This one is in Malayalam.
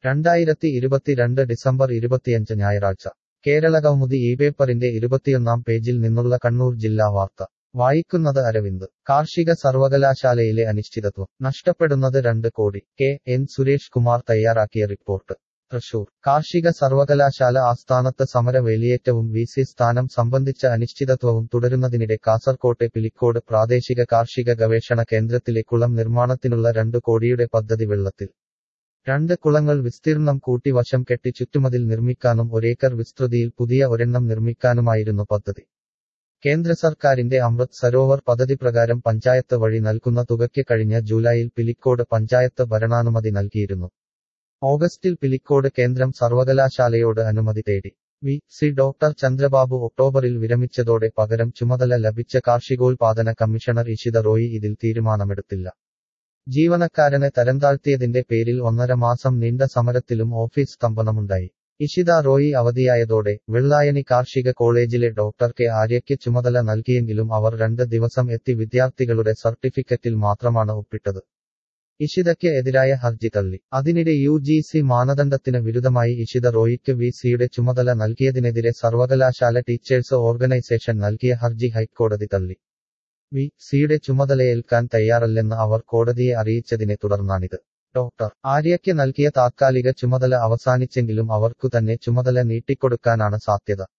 രണ്ടായിരത്തി ഇരുപത്തിരണ്ട് ഡിസംബർ ഇരുപത്തിയഞ്ച് ഞായറാഴ്ച കേരളകൗമുദി ഈ പേപ്പറിന്റെ ഇരുപത്തിയൊന്നാം പേജിൽ നിന്നുള്ള കണ്ണൂർ ജില്ലാ വാർത്ത വായിക്കുന്നത് അരവിന്ദ് കാർഷിക സർവകലാശാലയിലെ അനിശ്ചിതത്വം നഷ്ടപ്പെടുന്നത് രണ്ട് കോടി കെ എൻ സുരേഷ് കുമാർ തയ്യാറാക്കിയ റിപ്പോർട്ട് തൃശൂർ കാർഷിക സർവകലാശാല ആസ്ഥാനത്ത് സമര വേലിയേറ്റവും വി സി സ്ഥാനം സംബന്ധിച്ച അനിശ്ചിതത്വവും തുടരുന്നതിനിടെ കാസർകോട്ടെ പിലിക്കോട് പ്രാദേശിക കാർഷിക ഗവേഷണ കേന്ദ്രത്തിലെ കുളം നിർമ്മാണത്തിനുള്ള രണ്ട് കോടിയുടെ പദ്ധതി വെള്ളത്തിൽ രണ്ട് കുളങ്ങൾ വിസ്തീർണം കൂട്ടി വശം കെട്ടി ചുറ്റുമതിൽ നിർമ്മിക്കാനും ഒരേക്കർ വിസ്തൃതിയിൽ പുതിയ ഒരെണ്ണം നിർമ്മിക്കാനുമായിരുന്നു പദ്ധതി കേന്ദ്ര സർക്കാരിന്റെ അമൃത് സരോവർ പദ്ധതി പ്രകാരം പഞ്ചായത്ത് വഴി നൽകുന്ന തുകയ്ക്ക് കഴിഞ്ഞ ജൂലൈയിൽ പിലിക്കോട് പഞ്ചായത്ത് ഭരണാനുമതി നൽകിയിരുന്നു ഓഗസ്റ്റിൽ പിലിക്കോട് കേന്ദ്രം സർവകലാശാലയോട് അനുമതി തേടി വി സി ഡോക്ടർ ചന്ദ്രബാബു ഒക്ടോബറിൽ വിരമിച്ചതോടെ പകരം ചുമതല ലഭിച്ച കാർഷികോൽപാദന കമ്മീഷണർ ഇഷിത റോയി ഇതിൽ തീരുമാനമെടുത്തില്ല ജീവനക്കാരനെ തരംതാഴ്ത്തിയതിന്റെ പേരിൽ ഒന്നര മാസം നീണ്ട സമരത്തിലും ഓഫീസ് സ്തംഭനമുണ്ടായി ഇഷിത റോയി അവധിയായതോടെ വെള്ളായണി കാർഷിക കോളേജിലെ ഡോക്ടർ കെ ആര്യയ്ക്ക് ചുമതല നൽകിയെങ്കിലും അവർ രണ്ട് ദിവസം എത്തി വിദ്യാർത്ഥികളുടെ സർട്ടിഫിക്കറ്റിൽ മാത്രമാണ് ഒപ്പിട്ടത് ഇഷിതയ്ക്ക് എതിരായ ഹർജി തള്ളി അതിനിടെ യു ജി സി മാനദണ്ഡത്തിന് വിരുദ്ധമായി ഇഷിത റോയിക്ക് വി സിയുടെ ചുമതല നൽകിയതിനെതിരെ സർവകലാശാല ടീച്ചേഴ്സ് ഓർഗനൈസേഷൻ നൽകിയ ഹർജി ഹൈക്കോടതി തള്ളി വി സിയുടെ ചുമതലയേൽക്കാൻ തയ്യാറല്ലെന്ന് അവർ കോടതിയെ അറിയിച്ചതിനെ തുടർന്നാണിത് ഡോക്ടർ ആര്യയ്ക്ക് നൽകിയ താത്കാലിക ചുമതല അവസാനിച്ചെങ്കിലും അവർക്കു തന്നെ ചുമതല നീട്ടിക്കൊടുക്കാനാണ് സാധ്യത